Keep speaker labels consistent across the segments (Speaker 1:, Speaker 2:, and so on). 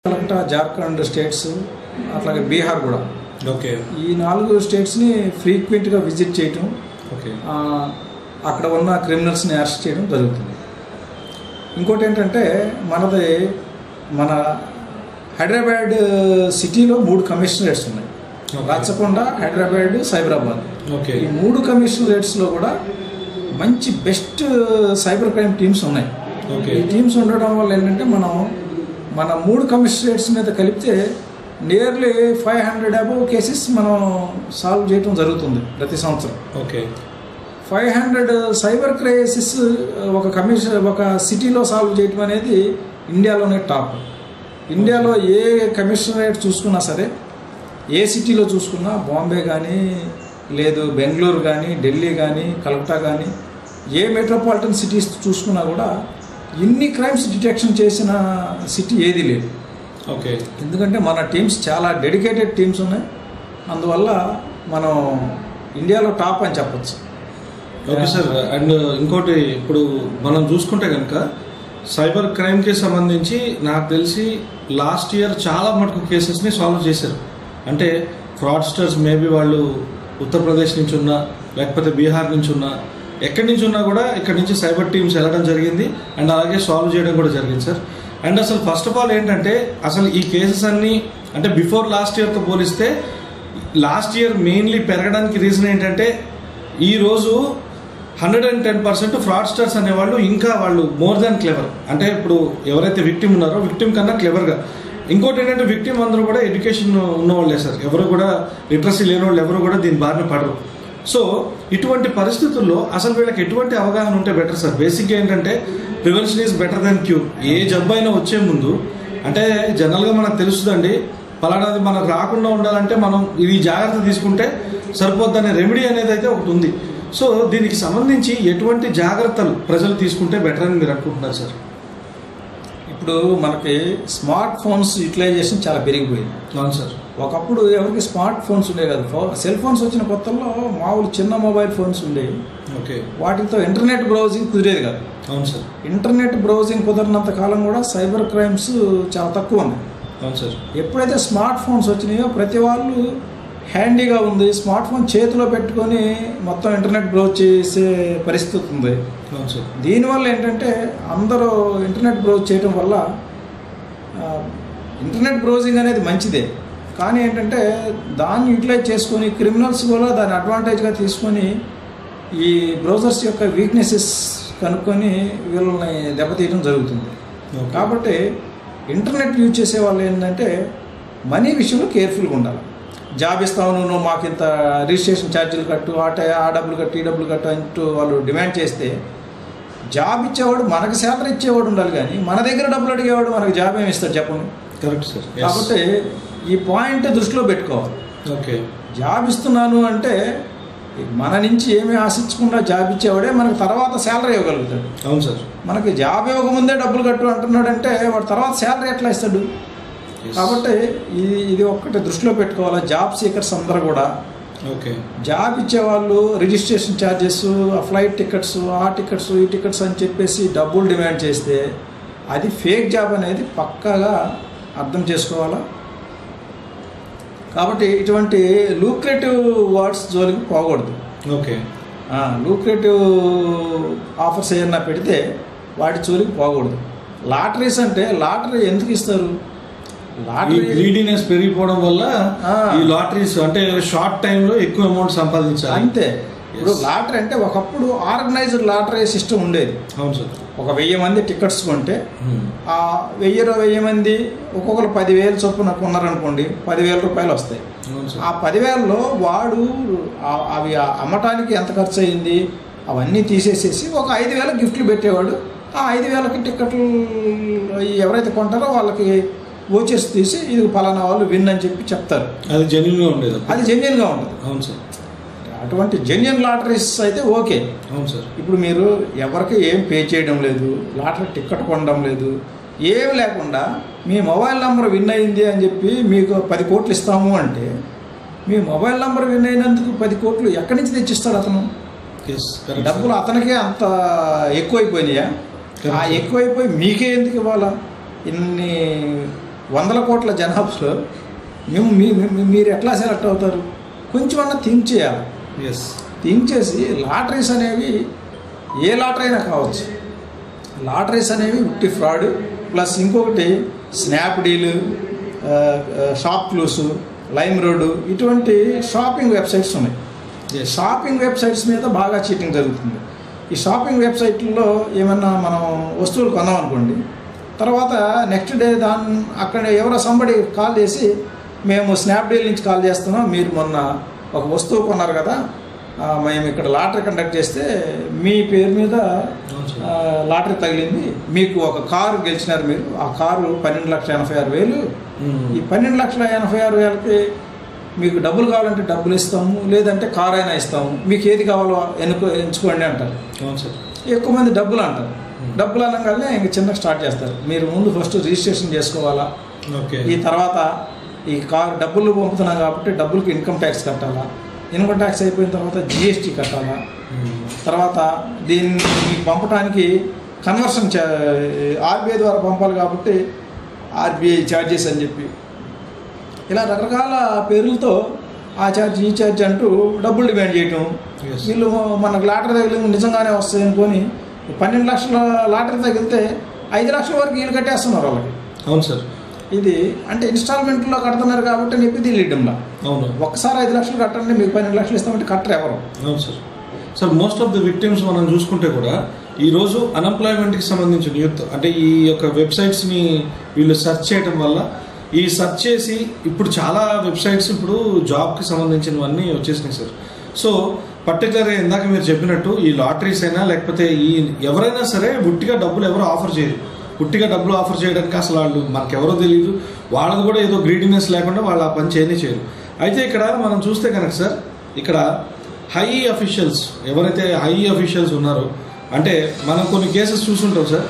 Speaker 1: Calcutta Jharkhand states అట్లాగే బీహార్ కూడా
Speaker 2: okay
Speaker 1: ఈ నాలుగు స్టేట్స్ని ఫ్రీక్వెంట్గా విజిట్ చేయటం
Speaker 2: ఓకే
Speaker 1: ఆ, అక్కడ ఉన్న క్రిమినల్స్ని అరెస్ట్ చేయడం జరుగుతుంది ఇంకోటి ఏంటంటే మనది మన హైదరాబాద్ సిటీలో మూడు కమిషనరేట్స్ ఉన్నాయి
Speaker 2: Okay.
Speaker 1: రాచకొండ హైదరాబాద్ సైబరాబాద్
Speaker 2: ఓకే
Speaker 1: ఈ మూడు కమిషనరేట్స్లో కూడా మంచి బెస్ట్ సైబర్ క్రైమ్ టీమ్స్ ఉన్నాయి
Speaker 2: ఓకే
Speaker 1: ఈ టీమ్స్ ఉండడం వల్ల ఏంటంటే మనం మన మూడు కమిషనరేట్స్ మీద కలిపితే nearly five hundred above cases మనం సాల్వ్ చేయడం జరుగుతుంది ప్రతి సంవత్సరం
Speaker 2: okay
Speaker 1: five hundred cyber crisis ఒక కమిషన్ ఒక సిటీలో సాల్వ్ చేయటం అనేది ఇండియాలోనే టాప్ ఇండియాలో ఏ కమిషనరేట్ చూసుకున్నా సరే ఏ సిటీలో చూసుకున్నా బాంబే కానీ లేదు బెంగళూరు కానీ ఢిల్లీ కానీ కలకట్టా కానీ ఏ మెట్రోపాలిటన్ సిటీస్ చూసుకున్నా కూడా ఇన్ని క్రైమ్స్ డిటెక్షన్ చేసిన సిటీ ఏది లేదు
Speaker 2: ఓకే
Speaker 1: ఎందుకంటే మన టీమ్స్ చాలా డెడికేటెడ్ టీమ్స్ ఉన్నాయి అందువల్ల మనం ఇండియాలో టాప్ అని చెప్పొచ్చు
Speaker 2: ఓకే సార్ అండ్ ఇంకోటి ఇప్పుడు మనం చూసుకుంటే కనుక సైబర్ క్రైమ్కి సంబంధించి నాకు తెలిసి లాస్ట్ ఇయర్ చాలా మటుకు కేసెస్ని సాల్వ్ చేశారు అంటే ఫ్రాడ్స్టర్స్ మేబీ వాళ్ళు ఉత్తరప్రదేశ్ నుంచి ఉన్నా లేకపోతే బీహార్ నుంచి ఉన్నా ఎక్కడి నుంచి ఉన్నా కూడా ఇక్కడ నుంచి సైబర్ టీమ్స్ వెళ్ళడం జరిగింది అండ్ అలాగే సాల్వ్ చేయడం కూడా జరిగింది సార్ అండ్ అసలు ఫస్ట్ ఆఫ్ ఆల్ ఏంటంటే అసలు ఈ కేసెస్ అన్నీ అంటే బిఫోర్ లాస్ట్ ఇయర్తో పోలిస్తే లాస్ట్ ఇయర్ మెయిన్లీ పెరగడానికి రీజన్ ఏంటంటే ఈ రోజు hundred and ten percent fraudsters అనేవాళ్ళు ఇంకా వాళ్ళు మోర్ దాన్ క్లెవర్ అంటే ఇప్పుడు ఎవరైతే విక్టిమ్ ఉన్నారో విక్టిమ్ కన్నా క్లెవర్గా ఇంకోటి ఏంటంటే విక్టిమ్ అందరూ కూడా ఎడ్యుకేషన్ ఉన్నవాళ్ళే సార్ ఎవరు కూడా లిటరసీ లేని వాళ్ళు ఎవరు కూడా దీని బారిన పడరు సో ఇటువంటి పరిస్థితుల్లో అసలు వీళ్ళకి ఎటువంటి అవగాహన ఉంటే బెటర్ సార్ బేసిక్గా ఏంటంటే prevention is better than cure ఏ జబ్బు అయినా వచ్చే ముందు అంటే జనరల్గా మనకు తెలుస్తుందండి పలానాది మనకు రాకుండా ఉండాలంటే మనం ఇది జాగ్రత్త తీసుకుంటే సరిపోద్దనే రెమెడీ అనేది అయితే ఒకటి ఉంది సో దీనికి సంబంధించి ఎటువంటి జాగ్రత్తలు ప్రజలు తీసుకుంటే బెటర్ అని మీరు అనుకుంటున్నారు సార్
Speaker 1: ఇప్పుడు మనకి స్మార్ట్ ఫోన్స్ యూటిలైజేషన్ చాలా పెరిగిపోయింది
Speaker 2: అవును సార్
Speaker 1: ఒకప్పుడు ఎవరికి స్మార్ట్ ఫోన్స్ ఉండేవి కదా ఫో సెల్ ఫోన్స్ వచ్చిన కొత్తల్లో మామూలు చిన్న మొబైల్ ఫోన్స్ ఉండేవి
Speaker 2: ఓకే
Speaker 1: వాటితో ఇంటర్నెట్ బ్రౌజింగ్ కుదిరేది కాదు
Speaker 2: అవును సార్
Speaker 1: ఇంటర్నెట్ బ్రౌజింగ్ కుదరినంత కాలం కూడా సైబర్ క్రైమ్స్ చాలా తక్కువ ఉన్నాయి
Speaker 2: అవును సార్
Speaker 1: ఎప్పుడైతే స్మార్ట్ ఫోన్స్ వచ్చినాయో ప్రతి వాళ్ళు హ్యాండీగా ఉంది స్మార్ట్ ఫోన్ చేతిలో పెట్టుకొని మొత్తం ఇంటర్నెట్ బ్రౌజ్ చేసే పరిస్థితి ఉంది
Speaker 2: అవును సార్
Speaker 1: దీనివల్ల ఏంటంటే అందరూ ఇంటర్నెట్ బ్రౌజ్ చేయడం వల్ల ఆ, ఇంటర్నెట్ బ్రౌజింగ్ అనేది మంచిదే కానీ ఏంటంటే దాన్ని యూటిలైజ్ చేసుకొని క్రిమినల్స్ కూడా దాన్ని అడ్వాంటేజ్గా తీసుకొని ఈ బ్రౌజర్స్ యొక్క వీక్నెసెస్ కనుక్కొని వీళ్ళని దెబ్బతీయడం జరుగుతుంది
Speaker 2: ఓకే.
Speaker 1: కాబట్టి ఇంటర్నెట్ యూజ్ చేసే వాళ్ళు ఏంటంటే మనీ విషయంలో కేర్ఫుల్గా ఉండాలి జాబ్ ఇస్తావు నువ్వు మాకు ఇంత రిజిస్ట్రేషన్ ఛార్జీలు కట్టు ఆట ఆ డబ్బులు కట్టు ఈ డబ్బులు కట్టు అంటూ వాళ్ళు డిమాండ్ చేస్తే జాబ్ ఇచ్చేవాడు మనకు శాలరీ ఇచ్చేవాడు ఉండాలి కానీ మన దగ్గర డబ్బులు అడిగేవాడు మనకు జాబ్ ఏమి ఇస్తాడు చెప్పండి
Speaker 2: కరెక్ట్ సార్
Speaker 1: కాబట్టి ఈ పాయింట్ దృష్టిలో పెట్టుకోవాలి
Speaker 2: ఓకే
Speaker 1: జాబ్ ఇస్తున్నాను అంటే మన నుంచి ఏమీ ఆశించకుండా జాబ్ ఇచ్చేవాడే మనకు తర్వాత శాలరీ ఇవ్వగలుగుతాడు
Speaker 2: అవును సార్
Speaker 1: మనకి జాబ్ ఇవ్వకముందే డబ్బులు కట్టు అంటున్నాడంటే వాడు తర్వాత శాలరీ ఎట్లా ఇస్తాడు
Speaker 2: Yes.
Speaker 1: కాబట్టి ఇది ఇది ఒక్కటి దృష్టిలో పెట్టుకోవాలి జాబ్ సీకర్స్ అందరూ కూడా
Speaker 2: ఓకే
Speaker 1: జాబ్ ఇచ్చేవాళ్ళు రిజిస్ట్రేషన్ ఛార్జెస్ ఆ ఫ్లైట్ టికెట్స్ ఆ టికెట్స్ ఈ టికెట్స్ అని చెప్పేసి డబ్బులు డిమాండ్ చేస్తే అది ఫేక్ జాబ్ అనేది పక్కాగా అర్థం చేసుకోవాలా కాబట్టి ఇటువంటి లూక్రేటివ్ వర్డ్స్ జోలికి పోకూడదు
Speaker 2: ఓకే
Speaker 1: లూక్రేటివ్ ఆఫర్స్ ఏమన్నా పెడితే వాటి జోలికి పోకూడదు లాటరీస్ అంటే లాటరీ ఎందుకు ఇస్తారు
Speaker 2: ఈ
Speaker 1: లాటరీ
Speaker 2: గ్రీడీనెస్ పెరిగిపోవడం వల్ల
Speaker 1: ఆ.
Speaker 2: ఈ లాటరీస్ అంటే షార్ట్ టైంలో ఎక్కువ అమౌంట్ సంపాదించాలి
Speaker 1: అంతే ఇప్పుడు
Speaker 2: Yes.
Speaker 1: లాటరీ అంటే ఒకప్పుడు ఆర్గనైజ్డ్ లాటరీ సిస్టమ్ ఉండేది
Speaker 2: అవును సార్
Speaker 1: ఒక వెయ్యి మంది టికెట్స్ కొంటే
Speaker 2: Hmm.
Speaker 1: ఆ వెయ్యిలో వెయ్యి మంది ఒక్కొక్కరు పదివేలు చొప్పున కొన్నారనుకోండి పదివేల రూపాయలు వస్తాయి
Speaker 2: అవును
Speaker 1: ఆ
Speaker 2: సార్
Speaker 1: పదివేలలో వాడు ఆ- అవి ఆ అమ్మటానికి ఎంత ఖర్చు అయింది అవన్నీ తీసేసేసి ఒక ఐదు వేల గిఫ్ట్లు పెట్టేవాడు ఆ ఐదు వేలకి టికెట్లు ఎవరైతే కొంటారో వాళ్ళకి ఓచెస్ తీసి ఇది పలానా వాళ్ళు విన్ అని చెప్పి చెప్తారు
Speaker 2: అది జెన్యున్ గా ఉండేది అప్పుడు.
Speaker 1: అది జెన్యున్గా ఉంటుంది
Speaker 2: అవును సార్
Speaker 1: అటువంటి జెన్యున్ లాటరీస్ అయితే ఓకే
Speaker 2: అవును సార్
Speaker 1: ఇప్పుడు మీరు ఎవరికి ఏం పే చేయడం లేదు లాటరీ టికెట్ కొనడం లేదు ఏం లేకుండా మీ మొబైల్ నెంబర్ విన్ అయింది అని చెప్పి మీకు పది కోట్లు ఇస్తాము అంటే మీ మొబైల్ నెంబర్ విన్ అయినందుకు పది కోట్లు ఎక్కడి నుంచి తెచ్చిస్తాడు అతను
Speaker 2: ఎస్ కరెక్ట్
Speaker 1: డబ్బులు అతనికే అంత ఎక్కువైపోయినాయా
Speaker 2: Correct.
Speaker 1: ఆ ఎక్కువైపోయి మీకే ఎందుకు ఇవ్వాలా ఇన్ని వందల కోట్ల జనాభాలో మేము మీ మీ- మీరు ఎట్లా సెలెక్ట్ అవుతారు కొంచెం అన్నా థింక్ చేయాలి
Speaker 2: ఎస్
Speaker 1: థింక్ చేసి లాటరీస్ అనేవి ఏ లాటరీ అయినా కావచ్చు లాటరీస్ అనేవి ఉట్టి ఫ్రాడ్ ప్లస్ ఇంకొకటి Snapdeal Shopclues Limeroad ఇటువంటి షాపింగ్ వెబ్సైట్స్ ఉన్నాయి
Speaker 2: ఎస్
Speaker 1: షాపింగ్ వెబ్సైట్స్ మీద బాగా చీటింగ్ జరుగుతుంది ఈ షాపింగ్ వెబ్సైట్లలో ఏమన్నా మనం వస్తువులు కొందాం అనుకోండి తర్వాత నెక్స్ట్ డే దాని అక్కడ ఎవరో సంబడి కాల్ చేసి మేము స్నాప్డీల్ నుంచి కాల్ చేస్తున్నాం మీరు మొన్న ఒక వస్తువు కొన్నారు కదా ఆ, మేము ఇక్కడ లాటరీ కండక్ట్ చేస్తే మీ పేరు మీద
Speaker 2: అవును సార్
Speaker 1: ఆ, లాటరీ తగిలింది మీకు ఒక కారు గెలిచినారు మీరు ఆ కారు పన్నెండు లక్షల ఎనభై ఆరు వేలు ఈ పన్నెండు లక్షల ఎనభై ఆరు వేలకి మీకు డబ్బులు కావాలంటే డబ్బులు ఇస్తాము లేదంటే కార్ అయినా ఇస్తాము మీకు ఏది కావాలో ఎన్నుకో ఎంచుకోండి అంటారు
Speaker 2: అవును సార్
Speaker 1: ఎక్కువ మంది డబ్బులు అంటారు డబ్బులు అనగానే ఇంక చిన్న స్టార్ట్ చేస్తారు మీరు ముందు ఫస్ట్ రిజిస్ట్రేషన్ చేసుకోవాలా
Speaker 2: ఓకే
Speaker 1: ఈ తర్వాత ఈ కార్ డబ్బులు పంపుతున్నాం కాబట్టి డబ్బులకి ఇన్కమ్ ట్యాక్స్ కట్టాలా ఇన్కమ్ ట్యాక్స్ అయిపోయిన తర్వాత జిఎస్టీ కట్టాలా తర్వాత దీన్ని మీకు పంపడానికి కన్వర్షన్ ఆర్బీఐ ద్వారా పంపాలి కాబట్టి ఆర్బీఐ ఛార్జెస్ అని చెప్పి ఇలా రకరకాల పేర్లతో ఆ ఛార్జ్ ఈ ఛార్జ్ అంటూ డబ్బులు డిమాండ్ చేయటం
Speaker 2: Yes.
Speaker 1: వీళ్ళు మనకు లాటరీ తగిలి నిజంగానే వస్తాయి అనుకొని పన్నెండు లక్షల లాటరీ తగిలితే ఐదు లక్షల వరకు వీళ్ళు కట్టేస్తున్నారు వాళ్ళకి
Speaker 2: అవును సార్
Speaker 1: ఇది అంటే ఇన్స్టాల్మెంట్లో కడుతున్నారు కాబట్టి నొప్పి తెలియడంలా
Speaker 2: అవును
Speaker 1: ఒక్కసారి ఐదు లక్షలు కట్టండి మీకు పన్నెండు లక్షలు ఇస్తామంటే కట్టరు ఎవరు
Speaker 2: అవును sir sir most of the victims మనం చూసుకుంటే కూడా ఈరోజు అన్ఎంప్లాయ్మెంట్కి సంబంధించిన యూత్ అంటే ఈ యొక్క వెబ్సైట్స్ని వీళ్ళు సెర్చ్ చేయడం వల్ల ఈ సెర్చ్ చేసి ఇప్పుడు చాలా వెబ్సైట్స్ ఇప్పుడు జాబ్కి సంబంధించినవన్నీ వచ్చేసినాయి సార్ సో పర్టికులర్గా ఇందాక మీరు చెప్పినట్టు ఈ లాటరీస్ అయినా లేకపోతే ఈ ఎవరైనా సరే ఉట్టిగా డబ్బులు ఎవరు ఆఫర్ చేయరు ఉట్టిగా డబ్బులు ఆఫర్ చేయడానికి అసలు వాళ్ళు మనకెవరో తెలియదు వాళ్ళది కూడా ఏదో గ్రీడినెస్ లేకుండా వాళ్ళు ఆ పని చేయనే చేయరు అయితే ఇక్కడ మనం చూస్తే కనుక సార్ ఇక్కడ హై అఫీషియల్స్ ఎవరైతే హై అఫీషియల్స్ ఉన్నారో అంటే మనం కొన్ని కేసెస్ చూసుంటాం సార్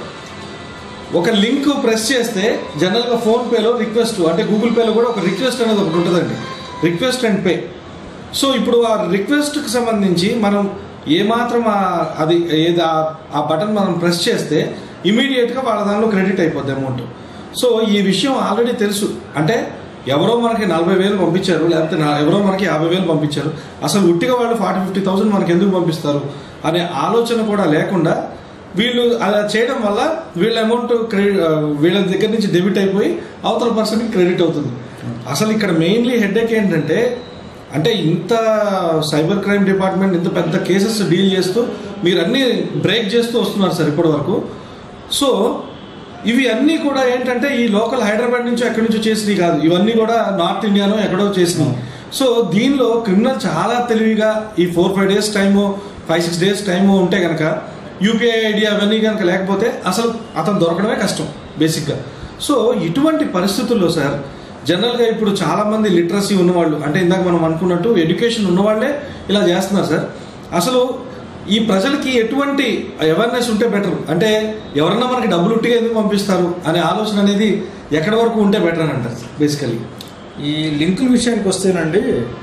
Speaker 2: ఒక లింక్ ప్రెస్ చేస్తే జనరల్గా ఫోన్పేలో రిక్వెస్ట్ అంటే గూగుల్ పేలో కూడా ఒక రిక్వెస్ట్ అనేది ఒకటి ఉంటుందండి రిక్వెస్ట్ అండ్ పే సో ఇప్పుడు ఆ రిక్వెస్ట్కి సంబంధించి మనం ఏమాత్రం ఆ- అది ఏది ఆ- ఆ బటన్ మనం ప్రెస్ చేస్తే ఇమీడియట్గా వాళ్ళ దానిలో క్రెడిట్ అయిపోద్ది అమౌంట్ సో ఈ విషయం ఆల్రెడీ తెలుసు అంటే ఎవరో మనకి నలభై వేలు పంపించారు లేకపోతే నా- ఎవరో మనకి యాభై వేలు పంపించారు అసలు ఉట్టిగా వాళ్ళు ఫార్టీ ఫిఫ్టీ థౌసండ్ మనకి ఎందుకు పంపిస్తారు అనే ఆలోచన కూడా లేకుండా వీళ్ళు అలా చేయడం వల్ల వీళ్ళ అమౌంట్ క్రెడిట్ వీళ్ళ దగ్గర నుంచి డెబిట్ అయిపోయి అవతల పర్సన్కి క్రెడిట్ అవుతుంది అసలు ఇక్కడ మెయిన్లీ హెడ్ఏక్ ఏంటంటే అంటే ఇంత సైబర్ క్రైమ్ డిపార్ట్మెంట్ ఇంత పెద్ద కేసెస్ డీల్ చేస్తూ మీరు అన్ని బ్రేక్ చేస్తూ వస్తున్నారు సార్ ఇప్పటి వరకు సో ఇవి అన్నీ కూడా ఏంటంటే ఈ లోకల్ హైదరాబాద్ నుంచి ఎక్కడి నుంచో చేసినవి కాదు ఇవన్నీ కూడా నార్త్ ఇండియానో ఎక్కడో చేసినవి సో దీనిలో క్రిమినల్ చాలా తెలివిగా ఈ four five days time five six days time ఉంటే కనుక యూపీఐ ఐడి అవన్నీ కనుక లేకపోతే అసలు అతను దొరకడమే కష్టం బేసిక్గా సో ఇటువంటి పరిస్థితుల్లో సార్ జనరల్గా ఇప్పుడు చాలా మంది లిటరసీ ఉన్నవాళ్ళు అంటే ఇందాక మనం అనుకున్నట్టు ఎడ్యుకేషన్ ఉన్నవాళ్ళే ఇలా చేస్తున్నారు సార్ అసలు ఈ ప్రజలకి ఎటువంటి అవేర్నెస్ ఉంటే బెటర్ అంటే ఎవరన్నా మనకి డబ్బులు ఉట్టిగా ఎందుకు పంపిస్తారు అనే ఆలోచన అనేది ఎక్కడి వరకు ఉంటే బెటర్ అని అంటారు బేసికలీ
Speaker 1: ఈ లింకుల విషయానికి వస్తేనండి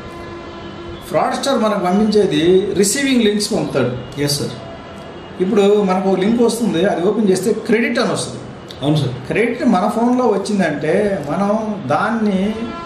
Speaker 1: ఫ్రాడ్స్టర్ మనకు పంపించేది రిసీవింగ్ లింక్స్ పంపుతాడు
Speaker 2: ఎస్ సార్
Speaker 1: ఇప్పుడు మనకు ఒక లింక్ వస్తుంది అది ఓపెన్ చేస్తే క్రెడిట్ అని వస్తుంది
Speaker 2: అవును సార్
Speaker 1: క్రెడిట్ మన ఫోన్లో వచ్చిందంటే మనం దాన్ని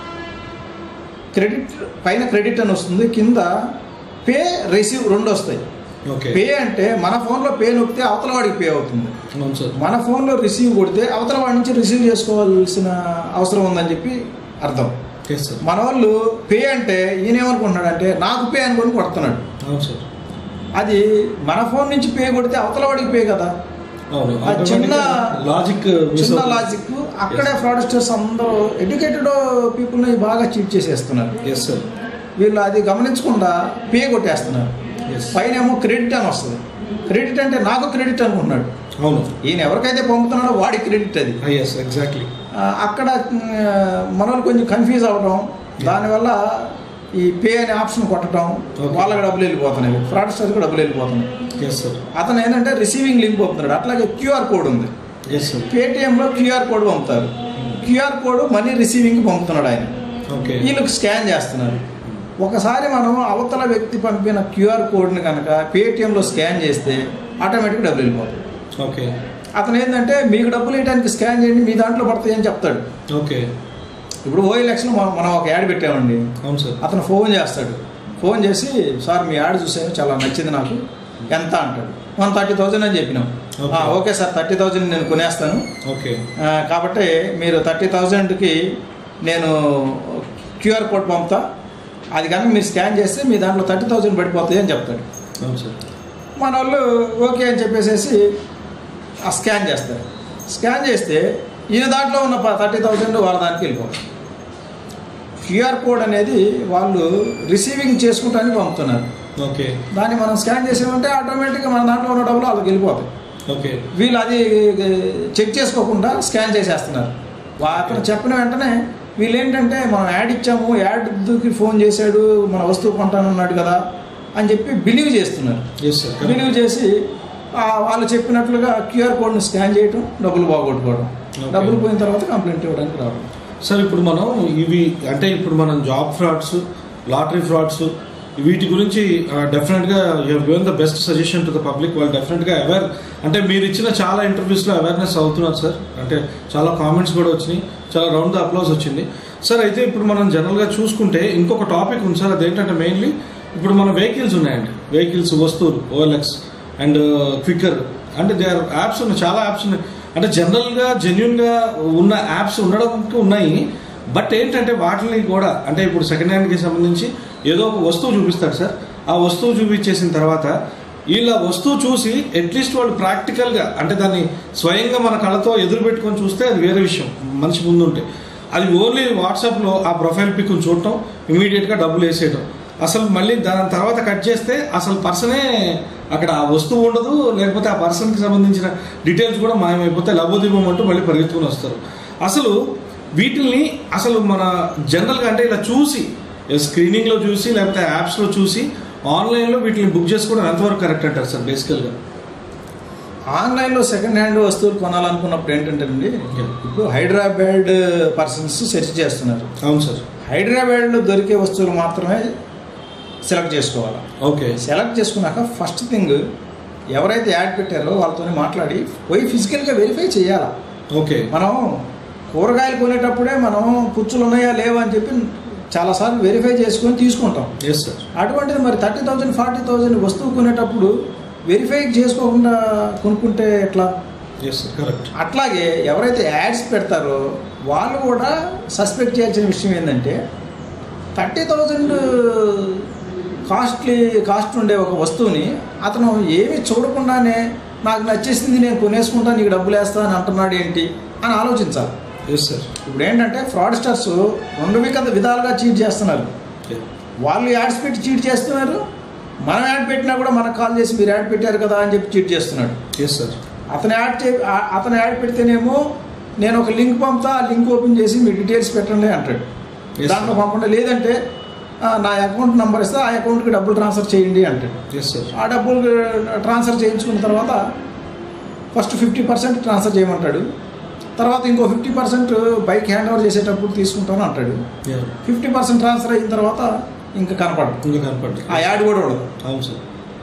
Speaker 1: క్రెడిట్ పైన క్రెడిట్ అని వస్తుంది కింద పే రిసీవ్ రెండు వస్తాయి
Speaker 2: ఓకే
Speaker 1: పే అంటే మన ఫోన్లో పే నొక్కితే అవతల వాడికి పే అవుతుంది
Speaker 2: అవును సార్
Speaker 1: మన ఫోన్లో రిసీవ్ కొడితే అవతల వాడి నుంచి రిసీవ్ చేసుకోవాల్సిన అవసరం ఉందని చెప్పి అర్థం
Speaker 2: ఎస్ సార్
Speaker 1: మన వాళ్ళు పే అంటే ఈయన ఏమనుకుంటున్నాడు అంటే నాకు పే అనుకొని కొడుతున్నాడు
Speaker 2: అవును సార్
Speaker 1: అది మన ఫోన్ నుంచి పే కొడితే అవతల వాడికి పే కదా
Speaker 2: అవును
Speaker 1: ఆ చిన్న-
Speaker 2: లాజిక్
Speaker 1: చిన్న లాజిక్ అక్కడే ఫ్రాడ్స్టర్స్ అందరూ ఎడ్యుకేటెడ్ పీపుల్ని బాగా చీట్ చేసేస్తున్నారు
Speaker 2: ఎస్ సార్
Speaker 1: వీళ్ళు అది గమనించకుండా పే కొట్టేస్తున్నారు
Speaker 2: ఎస్
Speaker 1: పైన ఏమో క్రెడిట్ అని వస్తుంది క్రెడిట్ అంటే నాకు క్రెడిట్ అనుకుంటున్నాడు
Speaker 2: అవును
Speaker 1: ఈయన ఎవరికైతే పంపుతున్నాడో వాడి క్రెడిట్ అది
Speaker 2: ఎస్ ఎగ్జాక్ట్లీ
Speaker 1: ఆ, అక్కడ మనల్ని కొంచెం కన్ఫ్యూజ్ అవ్వడం దానివల్ల ఈ పే అనే ఆప్షన్ కొట్టడం
Speaker 2: Okay.
Speaker 1: వాళ్ళకి డబ్బులు వెళ్ళిపోతున్నాయి ఫ్రాడ్స్టర్కి డబ్బులు వెళ్ళిపోతున్నాయి
Speaker 2: ఎస్ సార్
Speaker 1: అతను ఏంటంటే రిసీవింగ్ లింక్ పంపుతున్నాడు అట్లాగే క్యూఆర్ కోడ్ ఉంది
Speaker 2: ఎస్ సార్
Speaker 1: పేటిఎంలో క్యూఆర్ కోడ్ పంపుతారు క్యూఆర్ కోడ్ మనీ రిసీవింగ్ పంపుతున్నాడు ఆయన
Speaker 2: ఓకే
Speaker 1: వీళ్ళకి స్కాన్ చేస్తున్నారు ఒకసారి మనం అవతల వ్యక్తి పంపిన క్యూఆర్ కోడ్ని కనుక పేటిఎంలో స్కాన్ చేస్తే ఆటోమేటిక్గా డబ్బులు వెళ్ళిపోతాయి
Speaker 2: ఓకే
Speaker 1: అతను ఏంటంటే మీకు డబ్బులు వేయడానికి స్కాన్ చేయండి మీ దాంట్లో పడతాయి అని చెప్తాడు
Speaker 2: ఓకే
Speaker 1: ఇప్పుడు ఓఎల్ఎక్స్లో మనం ఒక యాడ్ పెట్టామండి
Speaker 2: అవును సార్
Speaker 1: అతను ఫోన్ చేస్తాడు ఫోన్ చేసి సార్ మీ యాడ్ చూసాను చాలా నచ్చింది నాకు ఎంత అంటాడు మనం థర్టీ థౌజండ్ అని చెప్పినాం
Speaker 2: Okay.
Speaker 1: "ఆ, ఓకే సార్ థర్టీ థౌజండ్ నేను కొనేస్తాను
Speaker 2: ఓకే
Speaker 1: ఆ, కాబట్టి మీరు థర్టీ థౌజండ్కి నేను క్యూఆర్ కోడ్ పంపుతా అది కనుక మీరు స్కాన్ చేస్తే మీ దాంట్లో థర్టీ థౌజండ్ పడిపోతాయి అని చెప్తాడు
Speaker 2: అవును సార్
Speaker 1: మన వాళ్ళు ఓకే అని చెప్పేసేసి ఆ స్కాన్ చేస్తారు స్కాన్ చేస్తే ఈయన దాంట్లో ఉన్న థర్టీ థౌజండ్ వాళ్ళ దానికి వెళ్ళిపోతుంది క్యూఆర్ కోడ్ అనేది వాళ్ళు రిసీవింగ్ చేసుకుంటానికి పంపుతున్నారు
Speaker 2: ఓకే
Speaker 1: దాన్ని మనం స్కాన్ చేసామంటే ఆటోమేటిక్గా మన దాంట్లో ఉన్న డబ్బులు వాళ్ళకి వెళ్ళిపోతాయి
Speaker 2: ఓకే
Speaker 1: వీళ్ళు అది చెక్ చేసుకోకుండా స్కాన్ చేసేస్తున్నారు వా- అతను చెప్పిన వెంటనే వీళ్ళు ఏంటంటే మనం యాడ్ ఇచ్చాము యాడ్కి ఫోన్ చేశాడు మన వస్తువు కొంటానన్నాడు కదా అని చెప్పి బిలీవ్ చేస్తున్నారు
Speaker 2: ఎస్ సార్
Speaker 1: బిలీవ్ చేసి ఆ, వాళ్ళు చెప్పినట్లుగా క్యూఆర్ కోడ్ని స్కాన్ చేయటం డబ్బులు బాగొట్టుకోవడం
Speaker 2: Okay.
Speaker 1: డబ్బులు పోయిన తర్వాత కంప్లైంట్ ఇవ్వడానికి రావడం
Speaker 2: సార్ ఇప్పుడు మనం ఇవి అంటే ఇప్పుడు మనం జాబ్ ఫ్రాడ్స్ లాటరీ ఫ్రాడ్స్ వీటి గురించి డెఫినెట్గా you given the best suggestion to the public వాళ్ళు డెఫినెట్గా అవేర్ అంటే మీరు ఇచ్చిన చాలా ఇంటర్వ్యూస్లో అవేర్నెస్ అవుతున్నారు సార్ అంటే చాలా కామెంట్స్ కూడా వచ్చినాయి చాలా రౌండ్ ద అప్లాస్ వచ్చింది సార్ అయితే ఇప్పుడు మనం జనరల్గా చూసుకుంటే ఇంకొక టాపిక్ ఉంది సార్ అదేంటంటే మెయిన్లీ ఇప్పుడు మన వెహికల్స్ ఉన్నాయండి వెహికల్స్ వస్తువులు ఓఎల్ఎక్స్ అండ్ క్విక్కర్ అంటే దే ఆర్ యాప్స్ ఉన్నాయి చాలా యాప్స్ ఉన్నాయి అంటే జనరల్గా జెన్యున్గా ఉన్న యాప్స్ ఉండడానికి ఉన్నాయి బట్ ఏంటంటే వాటిని కూడా అంటే ఇప్పుడు సెకండ్ హ్యాండ్కి సంబంధించి ఏదో ఒక వస్తువు చూపిస్తాడు సార్ ఆ వస్తువు చూపించేసిన తర్వాత వీళ్ళ వస్తువు చూసి అట్లీస్ట్ వాళ్ళు ప్రాక్టికల్గా అంటే దాన్ని స్వయంగా మన కళ్ళతో ఎదురు పెట్టుకొని చూస్తే అది వేరే విషయం మనిషి ముందుంటే అది ఓన్లీ వాట్సాప్లో ఆ ప్రొఫైల్ పిక్ చూడటం ఇమీడియట్గా డబ్బులు వేసేయడం అసలు మళ్ళీ దాని తర్వాత కట్ చేస్తే అసలు పర్సనే అక్కడ ఆ వస్తువు ఉండదు లేకపోతే ఆ పర్సన్కి సంబంధించిన డీటెయిల్స్ కూడా మాయమైపోతే లబోదిబం అంటూ మళ్ళీ పరిగెత్తుకుని వస్తారు అసలు వీటిల్ని అసలు మన జనరల్గా అంటే ఇలా చూసి స్క్రీనింగ్లో చూసి లేకపోతే యాప్స్లో చూసి ఆన్లైన్లో వీటిని బుక్ చేసుకోవడం ఎంతవరకు కరెక్ట్ అంటారు సార్ బేసికల్గా
Speaker 1: ఆన్లైన్లో సెకండ్ హ్యాండ్ వస్తువులు కొనాలనుకున్నప్పుడు ఏంటంటేనండి
Speaker 2: Yeah.
Speaker 1: ఇప్పుడు హైదరాబాద్ పర్సన్స్ సెర్చ్ చేస్తున్నారు
Speaker 2: అవును సార్
Speaker 1: హైదరాబాద్లో దొరికే వస్తువులు మాత్రమే సెలెక్ట్ చేసుకోవాలి
Speaker 2: ఓకే
Speaker 1: సెలెక్ట్ చేసుకున్నాక ఫస్ట్ థింగ్ ఎవరైతే యాడ్ పెట్టారో వాళ్ళతో మాట్లాడి పోయి ఫిజికల్గా వెరిఫై చేయాలి
Speaker 2: ఓకే
Speaker 1: మనం కూరగాయలు కొనేటప్పుడే మనం పుచ్చులు ఉన్నాయా లేవా అని చెప్పి చాలాసార్లు వెరిఫై చేసుకొని తీసుకుంటాం
Speaker 2: ఎస్ సార్
Speaker 1: అటువంటిది మరి థర్టీ థౌజండ్ ఫార్టీ థౌజండ్ వస్తువు కొనేటప్పుడు వెరిఫై చేసుకోకుండా కొనుక్కుంటే ఎట్లా
Speaker 2: ఎస్ సార్ కరెక్ట్
Speaker 1: అట్లాగే ఎవరైతే యాడ్స్ పెడతారో వాళ్ళు కూడా సస్పెక్ట్ చేయాల్సిన విషయం ఏంటంటే థర్టీ థౌజండ్ కాస్ట్లీ కాస్ట్ ఉండే ఒక వస్తువుని అతను ఏమీ చూడకుండానే నాకు నచ్చేసింది నేను కొనేసుకుంటా నీకు డబ్బులు వేస్తా అని అంటున్నాడు ఏంటి అని ఆలోచించాలి
Speaker 2: ఎస్ సార్
Speaker 1: ఇప్పుడు ఏంటంటే ఫ్రాడ్స్టర్స్ రెండు విధ విధాలుగా చీట్ చేస్తున్నారు వాళ్ళు యాడ్స్ పెట్టి చీట్ చేస్తున్నారు మనం యాడ్ పెట్టినా కూడా మనకు కాల్ చేసి మీరు యాడ్ పెట్టారు కదా అని చెప్పి చీట్ చేస్తున్నాడు
Speaker 2: ఎస్ సార్
Speaker 1: అతను యాడ్ చే ఆ- అతను యాడ్ పెడితేనేమో నేను ఒక లింక్ పంపుతా ఆ లింక్ ఓపెన్ చేసి మీ డీటెయిల్స్ పెట్టండి అంటాడు
Speaker 2: Yes,
Speaker 1: దాంట్లో
Speaker 2: sir.
Speaker 1: పంపండి లేదంటే "ఆ, నా అకౌంట్ నెంబర్ ఇస్తే ఆ అకౌంట్కి డబ్బులు ట్రాన్స్ఫర్ చేయండి అంటాడు
Speaker 2: ఎస్ సార్
Speaker 1: ఆ డబ్బులు ట్రాన్స్ఫర్ చేయించుకున్న తర్వాత ఫస్ట్ ఫిఫ్టీ పర్సెంట్ ట్రాన్స్ఫర్ చేయమంటాడు తర్వాత ఇంకో fifty percent bike hand over చేసేటప్పుడు తీసుకుంటాను అంటాడు ఫిఫ్టీ పర్సెంట్ ట్రాన్స్ఫర్ అయిన తర్వాత ఇంకా కనపడదు
Speaker 2: ఇంకా కనపడ్డా
Speaker 1: ఆ యాడ్ కూడా ఉండదు
Speaker 2: అవును సార్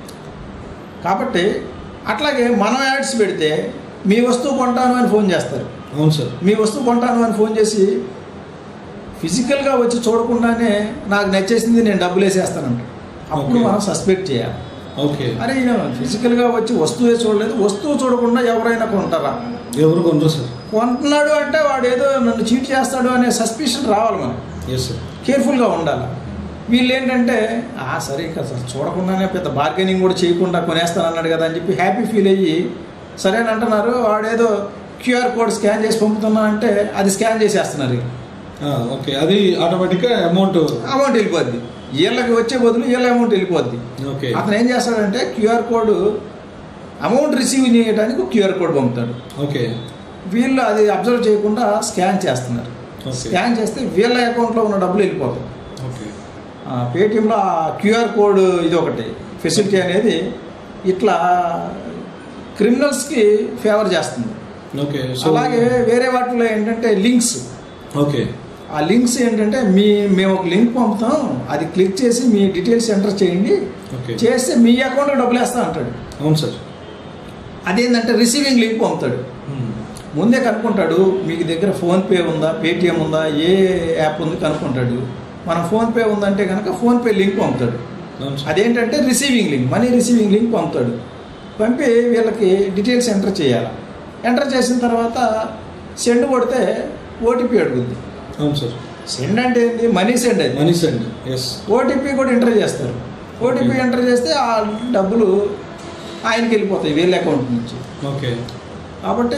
Speaker 1: కాబట్టి అట్లాగే మనం యాడ్స్ పెడితే మీ వస్తువు కొంటాను అని ఫోన్ చేస్తారు
Speaker 2: అవును సార్
Speaker 1: మీ వస్తువు కొంటాను అని ఫోన్ చేసి ఫిజికల్గా వచ్చి చూడకుండానే నాకు నచ్చేసింది నేను డబ్బులు వేసేస్తానంట అప్పుడు
Speaker 2: Okay.
Speaker 1: మనం సస్పెక్ట్ చేయాలి
Speaker 2: ఓకే
Speaker 1: అరే ఈయన ఫిజికల్గా వచ్చి వస్తువే చూడలేదు వస్తువు చూడకుండా ఎవరైనా కొంటారా
Speaker 2: ఎవరు కొందరు సార్
Speaker 1: కొంటున్నాడు అంటే వాడు ఏదో నన్ను చీట్ చేస్తాడు అనే సస్పిషన్ రావాలి మనం
Speaker 2: ఎస్ సార్
Speaker 1: కేర్ఫుల్గా ఉండాలి వీళ్ళు ఏంటంటే ఆ సరే ఇక అసలు చూడకుండానే పెద్ద బార్గెనింగ్ కూడా చేయకుండా కొనేస్తాను అన్నాడు కదా అని చెప్పి హ్యాపీ ఫీల్ అయ్యి సరే అని అంటున్నారు వాడేదో క్యూఆర్ కోడ్ స్కాన్ చేసి పంపుతున్నా అంటే అది స్కాన్ చేసేస్తున్నారు ఇక.
Speaker 2: ఓకే అది ఆటోమేటిక్గా అమౌంట్
Speaker 1: అమౌంట్ వెళ్ళిపోద్ది వీళ్ళకి వచ్చే బదులు వీళ్ళ అమౌంట్ వెళ్ళిపోద్ది
Speaker 2: ఓకే
Speaker 1: అతను ఏం చేస్తాడంటే క్యూఆర్ కోడ్ అమౌంట్ రిసీవ్ చేయడానికి క్యూఆర్ కోడ్ పంపుతాడు
Speaker 2: ఓకే
Speaker 1: వీళ్ళు అది అబ్జర్వ్ చేయకుండా స్కాన్ చేస్తున్నారు
Speaker 2: Okay.
Speaker 1: స్కాన్ చేస్తే వీళ్ళ అకౌంట్లో ఉన్న డబ్బులు వెళ్ళిపోతాయి
Speaker 2: ఓకే
Speaker 1: ఆ, పేటిఎంలో ఆ క్యూఆర్ కోడ్ ఇది ఒకటి ఫెసిలిటీ అనేది ఇట్లా క్రిమినల్స్కి ఫేవర్ చేస్తుంది
Speaker 2: ఓకే సో
Speaker 1: అలాగే వేరే వాటిలో ఏంటంటే లింక్స్
Speaker 2: ఓకే
Speaker 1: ఆ లింక్స్ ఏంటంటే మీ మేము ఒక లింక్ పంపుతాం అది క్లిక్ చేసి మీ డీటెయిల్స్ ఎంటర్ చేయండి
Speaker 2: ఓకే
Speaker 1: చేస్తే మీ అకౌంట్కి డబ్బులు వేస్తా అంటాడు
Speaker 2: అవును సార్
Speaker 1: అదేంటంటే రిసీవింగ్ లింక్ పంపుతాడు ముందే కనుక్కుంటాడు మీకు దగ్గర ఫోన్పే ఉందా పేటిఎం ఉందా ఏ యాప్ ఉంది కనుక్కుంటాడు మనం ఫోన్పే ఉందంటే కనుక ఫోన్పే లింక్ పంపుతాడు
Speaker 2: అవును సార్
Speaker 1: అదేంటంటే receiving link money receiving link పంపుతాడు పంపి వీళ్ళకి డీటెయిల్స్ ఎంటర్ చేయాలి ఎంటర్ చేసిన తర్వాత సెండ్ కొడితే ఓటీపీ అడుగుద్ది
Speaker 2: అవును సార్
Speaker 1: సెండ్ అంటే ఏంటి మనీ సెండ్ అది
Speaker 2: మనీ సెండ్ ఎస్
Speaker 1: ఓటీపీ కూడా ఎంటర్ చేస్తారు ఓటీపీ
Speaker 2: Okay.
Speaker 1: ఎంటర్ చేస్తే ఆ డబ్బులు ఆయనకి వెళ్ళిపోతాయి వీళ్ళ అకౌంట్ నుంచి
Speaker 2: ఓకే
Speaker 1: కాబట్టి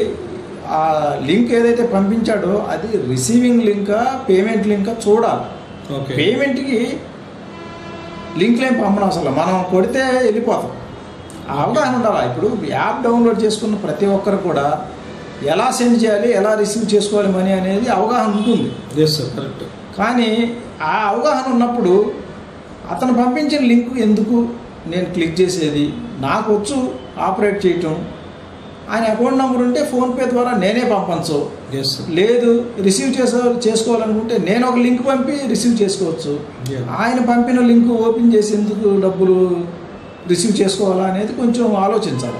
Speaker 1: ఆ లింక్ ఏదైతే పంపించాడో అది రిసీవింగ్ లింకా పేమెంట్ లింకా చూడాలి
Speaker 2: ఓకే
Speaker 1: పేమెంట్కి లింక్లు ఏం పంపడం అసలు మనం కొడితే వెళ్ళిపోతాం ఆ అవగాహన ఉండాలి ఇప్పుడు యాప్ డౌన్లోడ్ చేసుకున్న ప్రతి ఒక్కరు కూడా ఎలా సెండ్ చేయాలి ఎలా రిసీవ్ చేసుకోవాలి మనీ అనేది అవగాహన ఉంటుంది
Speaker 2: ఎస్ సార్ కరెక్ట్
Speaker 1: కానీ ఆ అవగాహన ఉన్నప్పుడు అతను పంపించిన లింక్ ఎందుకు నేను క్లిక్ చేసేది నాకు వచ్చు ఆపరేట్ చేయటం ఆయన అకౌంట్ నెంబర్ ఉంటే ఫోన్పే ద్వారా నేనే పంపచ్చు
Speaker 2: ఎస్ సార్
Speaker 1: లేదు రిసీవ్ చేసే చేసుకోవాలనుకుంటే నేను ఒక లింక్ పంపి రిసీవ్ చేసుకోవచ్చు
Speaker 2: Yeah.
Speaker 1: ఆయన పంపిన లింక్ ఓపెన్ చేసి ఎందుకు డబ్బులు రిసీవ్ చేసుకోవాలా అనేది కొంచెం ఆలోచించాలి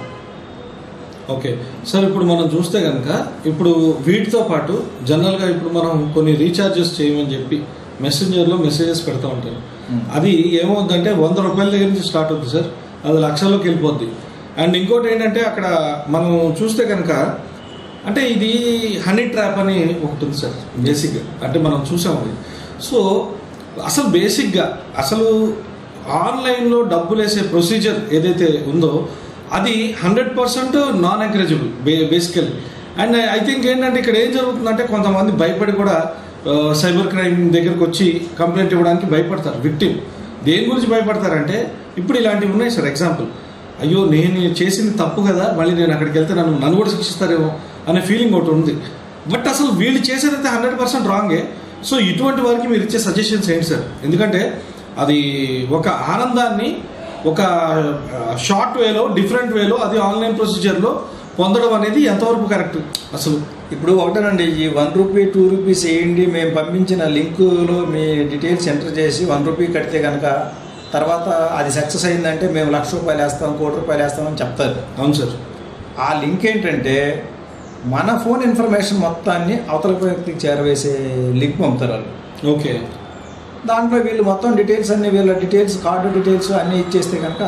Speaker 2: ఓకే సార్ ఇప్పుడు మనం చూస్తే కనుక ఇప్పుడు వీటితో పాటు జనరల్గా ఇప్పుడు మనం కొన్ని రీఛార్జెస్ చేయమని చెప్పి మెసెంజర్లో మెసేజెస్ పెడతా ఉంటారు
Speaker 1: Hmm.
Speaker 2: అది ఏమవుద్దంటే వంద రూపాయల దగ్గర నుంచి స్టార్ట్ అవుతుంది సార్ అది లక్షల్లోకి వెళ్ళిపోద్ది అండ్ ఇంకోటి ఏంటంటే అక్కడ మనం చూస్తే కనుక అంటే ఇది హనీ ట్రాప్ అని ఒకటి ఉంది సార్ బేసిక్గా అంటే మనం చూసాం అది సో అసలు బేసిక్గా అసలు ఆన్లైన్లో డబ్బులు వేసే ప్రొసీజర్ ఏదైతే ఉందో అది హండ్రెడ్ పర్సెంట్ నాన్ ఎంకరేజబుల్ బే బేసికల్లీ అండ్ ఐ థింక్ ఏంటంటే ఇక్కడ ఏం జరుగుతుందంటే కొంతమంది భయపడి కూడా సైబర్ క్రైమ్ దగ్గరకు వచ్చి కంప్లైంట్ ఇవ్వడానికి భయపడతారు విక్టిమ్ దేని గురించి భయపడతారంటే ఇప్పుడు ఇలాంటివి ఉన్నాయి సార్ ఎగ్జాంపుల్ అయ్యో నేను చేసింది తప్పు కదా మళ్ళీ నేను అక్కడికి వెళ్తే నన్ను నన్ను కూడా శిక్షిస్తారేమో అనే ఫీలింగ్ ఒకటి ఉంది బట్ అసలు వీళ్ళు చేసేదైతే హండ్రెడ్ పర్సెంట్ రాంగే సో ఇటువంటి వారికి మీరు ఇచ్చే సజెషన్స్ ఏంటి సార్ ఎందుకంటే అది ఒక ఆనందాన్ని ఒక షార్ట్ వేలో డిఫరెంట్ వేలో అది ఆన్లైన్ ప్రొసీజర్లో పొందడం అనేది ఎంతవరకు కరెక్ట్ అసలు
Speaker 1: ఇప్పుడు ఒకటేనండి ఈ వన్ రూపీ టూ రూపీస్ వేయండి మేము పంపించిన లింకులో మీ డీటెయిల్స్ ఎంటర్ చేసి వన్ రూపీ కడితే కనుక తర్వాత అది సక్సెస్ అయిందంటే మేము లక్ష రూపాయలు వేస్తాం కోటి రూపాయలు వేస్తామని చెప్తారు
Speaker 2: అవును సార్
Speaker 1: ఆ లింక్ ఏంటంటే మన ఫోన్ ఇన్ఫర్మేషన్ మొత్తాన్ని అవతల వ్యక్తికి చేరవేసే లింక్ పంపుతారు వాళ్ళు
Speaker 2: ఓకే
Speaker 1: దాంట్లో వీళ్ళు మొత్తం డీటెయిల్స్ అన్ని వీళ్ళ డీటెయిల్స్ కార్డు డీటెయిల్స్ అన్నీ ఇచ్చేస్తే కనుక